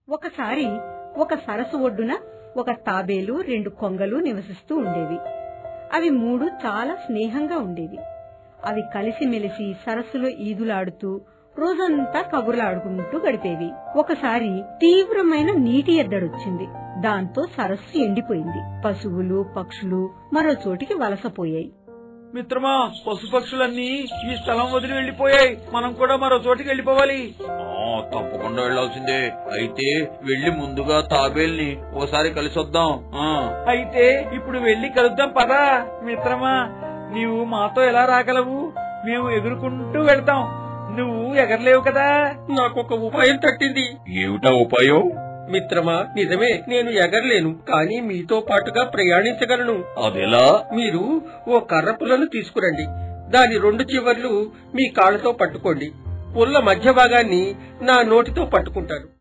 ఒకసారి ఒక సరస్సు ఒడ్డున ఒక తాబేలు రెండు కొంగలు నివసిస్తూ ఉండేవి అవి మూడు చాలా స్నేహంగా ఉండేవి అవి కలిసిమెలిసి సరస్సులో ఈదులాడుతూ రోజంతా కబుర్లాడుకుంటూ గడిపేవి ఒకసారి తీవ్రమైన నీటి ఎద్దడొచ్చింది దాంతో సరస్సు ఎండిపోయింది పశువులు పక్షులు మరో చోటికి వలసపోయాయి మిత్రమా పశుపక్షులన్నీ ఈ స్థలం వదిలి వెళ్లిపోయాయి మనం కూడా మరో చోటికి వెళ్ళిపోవాలి తప్పకుండా వెళ్లాల్సిందే అయితే వెళ్లి ముందుగా తాబేల్ని ఓసారి కలిసొద్దాం అయితే ఇప్పుడు వెళ్లి కలుద్దాం పదా మిత్రమా నీవు మాతో ఎలా రాగలవు మేము ఎగురుకుంటూ వెళ్తాం నువ్వు ఎగరలేవు కదా నాకు ఒక ఉపాయం తట్టింది ఏమిటా ఉపాయం మిత్రమా నిజమే నేను ఎగరలేను కానీ మీతో పాటుగా ప్రయాణించగలను అదెలా మీరు ఓ కర్ర పుల్లను తీసుకురండి దాని రెండు చివర్లు మీ కాళ్ళతో పట్టుకోండి పుల్ల మధ్య భాగాన్ని నా నోటితో పట్టుకుంటాను